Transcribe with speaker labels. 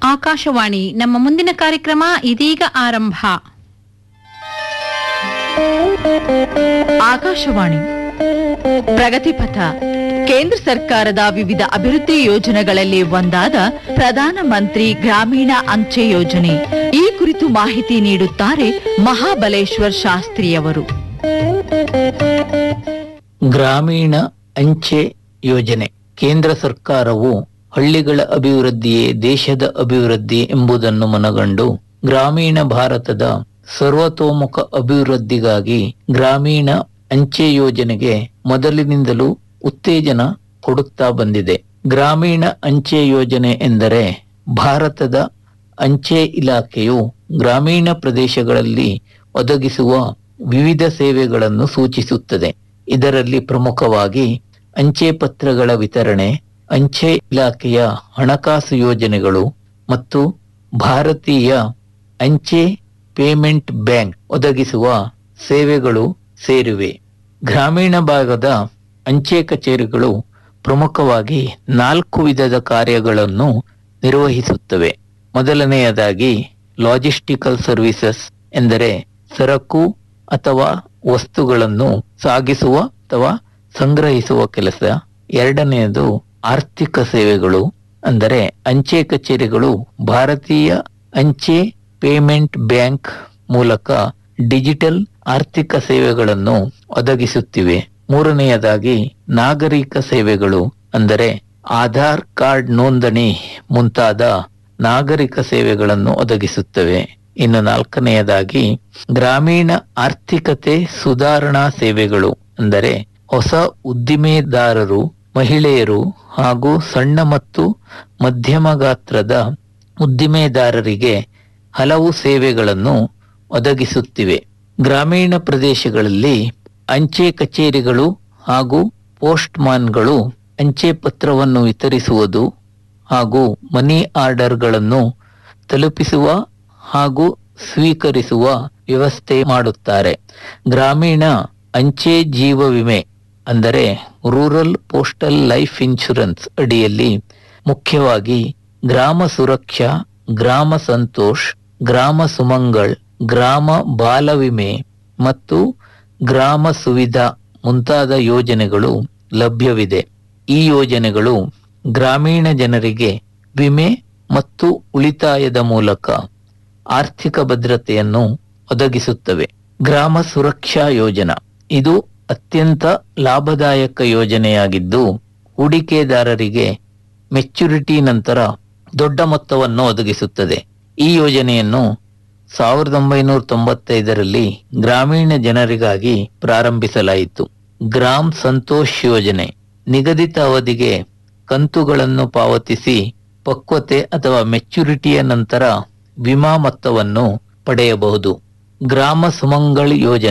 Speaker 1: ಆಕಾಶವಾಣಿ ನಮ್ಮ ಮುಂದಿನ ಕಾರ್ಯಕ್ರಮ ಇದೀಗ ಆರಂಭ
Speaker 2: ಆಕಾಶವಾಣಿ ಪ್ರಗತಿಪಥ ಕೇಂದ್ರ ಸರ್ಕಾರದ ವಿವಿಧ ಅಭಿವೃದ್ಧಿ ಯೋಜನೆಗಳಲ್ಲಿ ಒಂದಾದ ಪ್ರಧಾನ ಮಂತ್ರಿ ಗ್ರಾಮೀಣ ಅಂಚೆ ಯೋಜನೆ ಈ ಕುರಿತು ಮಾಹಿತಿ ನೀಡುತ್ತಾರೆ ಮಹಾಬಲೇಶ್ವರ್ ಶಾಸ್ತ್ರಿಯವರು
Speaker 3: ಗ್ರಾಮೀಣ ಅಂಚೆ ಯೋಜನೆ ಕೇಂದ್ರ ಸರ್ಕಾರವು ಹಳ್ಳಿಗಳ ಅಭಿವೃದ್ಧಿಯೇ ದೇಶದ ಅಭಿವೃದ್ಧಿ ಎಂಬುದನ್ನು ಮನಗಂಡು ಗ್ರಾಮೀಣ ಭಾರತದ ಸರ್ವತೋಮುಖ ಅಭಿವೃದ್ಧಿಗಾಗಿ ಗ್ರಾಮೀಣ ಅಂಚೆ ಯೋಜನೆಗೆ ಮೊದಲಿನಿಂದಲೂ ಉತ್ತೇಜನ ಕೊಡುತ್ತಾ ಬಂದಿದೆ ಗ್ರಾಮೀಣ ಅಂಚೆ ಯೋಜನೆ ಎಂದರೆ ಭಾರತದ ಅಂಚೆ ಇಲಾಖೆಯು ಗ್ರಾಮೀಣ ಪ್ರದೇಶಗಳಲ್ಲಿ ಒದಗಿಸುವ ವಿವಿಧ ಸೇವೆಗಳನ್ನು ಸೂಚಿಸುತ್ತದೆ ಇದರಲ್ಲಿ ಪ್ರಮುಖವಾಗಿ ಅಂಚೆ ಪತ್ರಗಳ ವಿತರಣೆ ಅಂಚೆ ಇಲಾಖೆಯ ಹಣಕಾಸು ಯೋಜನೆಗಳು ಮತ್ತು ಭಾರತೀಯ ಅಂಚೆ ಪೇಮೆಂಟ್ ಬ್ಯಾಂಕ್ ಒದಗಿಸುವ ಸೇವೆಗಳು ಸೇರಿವೆ ಗ್ರಾಮೀಣ ಭಾಗದ ಅಂಚೆ ಕಚೇರಿಗಳು ಪ್ರಮುಖವಾಗಿ ನಾಲ್ಕು ವಿಧದ ಕಾರ್ಯಗಳನ್ನು ನಿರ್ವಹಿಸುತ್ತವೆ ಮೊದಲನೆಯದಾಗಿ ಲಾಜಿಸ್ಟಿಕಲ್ ಸರ್ವಿಸಸ್ ಎಂದರೆ ಸರಕು ಅಥವಾ ವಸ್ತುಗಳನ್ನು ಸಾಗಿಸುವ ಅಥವಾ ಸಂಗ್ರಹಿಸುವ ಕೆಲಸ ಎರಡನೆಯದು ಆರ್ಥಿಕ ಸೇವೆಗಳು ಅಂದರೆ ಅಂಚೆ ಕಚೇರಿಗಳು ಭಾರತೀಯ ಅಂಚೆ ಪೇಮೆಂಟ್ ಬ್ಯಾಂಕ್ ಮೂಲಕ ಡಿಜಿಟಲ್ ಆರ್ಥಿಕ ಸೇವೆಗಳನ್ನು ಒದಗಿಸುತ್ತಿವೆ ಮೂರನೆಯದಾಗಿ ನಾಗರಿಕ ಸೇವೆಗಳು ಅಂದರೆ ಆಧಾರ್ ಕಾರ್ಡ್ ನೋಂದಣಿ ಮುಂತಾದ ನಾಗರಿಕ ಸೇವೆಗಳನ್ನು ಒದಗಿಸುತ್ತವೆ ಇನ್ನು ನಾಲ್ಕನೆಯದಾಗಿ ಗ್ರಾಮೀಣ ಆರ್ಥಿಕತೆ ಸುಧಾರಣಾ ಸೇವೆಗಳು ಅಂದರೆ ಹೊಸ ಉದ್ದಿಮೆದಾರರು ಮಹಿಳೆಯರು ಹಾಗೂ ಸಣ್ಣ ಮತ್ತು ಮಧ್ಯಮ ಗಾತ್ರದ ಉದ್ದಿಮೆದಾರರಿಗೆ ಹಲವು ಸೇವೆಗಳನ್ನು ಒದಗಿಸುತ್ತಿವೆ ಗ್ರಾಮೀಣ ಪ್ರದೇಶಗಳಲ್ಲಿ ಅಂಚೆ ಕಚೇರಿಗಳು ಹಾಗೂ ಪೋಸ್ಟ್ಮಾನ್ಗಳು ಅಂಚೆ ಪತ್ರವನ್ನು ವಿತರಿಸುವುದು ಹಾಗೂ ಮನಿ ಆರ್ಡರ್ಗಳನ್ನು ತಲುಪಿಸುವ ಹಾಗೂ ಸ್ವೀಕರಿಸುವ ವ್ಯವಸ್ಥೆ ಮಾಡುತ್ತಾರೆ ಗ್ರಾಮೀಣ ಅಂಚೆ ಜೀವ ವಿಮೆ ಅಂದರೆ ರೂರಲ್ ಪೋಸ್ಟಲ್ ಲೈಫ್ ಇನ್ಶೂರೆನ್ಸ್ ಅಡಿಯಲ್ಲಿ ಮುಖ್ಯವಾಗಿ ಗ್ರಾಮ ಸುರಕ್ಷಾ ಗ್ರಾಮ ಸಂತೋಷ್ ಗ್ರಾಮ ಸುಮಂಗಳ್ ಗ್ರಾಮ ಬಾಲ ವಿಮೆ ಮತ್ತು ಗ್ರಾಮ ಸುವಿಧಾ ಮುಂತಾದ ಯೋಜನೆಗಳು ಲಭ್ಯವಿದೆ ಈ ಯೋಜನೆಗಳು ಗ್ರಾಮೀಣ ಜನರಿಗೆ ವಿಮೆ ಮತ್ತು ಉಳಿತಾಯದ ಮೂಲಕ ಆರ್ಥಿಕ ಭದ್ರತೆಯನ್ನು ಒದಗಿಸುತ್ತವೆ ಗ್ರಾಮ ಸುರಕ್ಷಾ ಯೋಜನಾ ಇದು ಅತ್ಯಂತ ಲಾಭದಾಯಕ ಯೋಜನೆಯಾಗಿದ್ದು ಹೂಡಿಕೆದಾರರಿಗೆ ಮೆಚುರಿಟಿ ನಂತರ ದೊಡ್ಡ ಮೊತ್ತವನ್ನು ಒದಗಿಸುತ್ತದೆ ಈ ಯೋಜನೆಯನ್ನು ಸಾವಿರದ ಒಂಬೈನೂರ ತೊಂಬತ್ತೈದರಲ್ಲಿ ಗ್ರಾಮೀಣ ಜನರಿಗಾಗಿ ಪ್ರಾರಂಭಿಸಲಾಯಿತು ಗ್ರಾಮ್ ಸಂತೋಷ್ ಯೋಜನೆ ನಿಗದಿತ ಅವಧಿಗೆ ಕಂತುಗಳನ್ನು ಪಾವತಿಸಿ ಪಕ್ವತೆ ಅಥವಾ ಮೆಚುರಿಟಿಯ ನಂತರ ವಿಮಾ ಮೊತ್ತವನ್ನು ಪಡೆಯಬಹುದು ಗ್ರಾಮ ಸುಮಂಗಳ್ ಯೋಜನೆ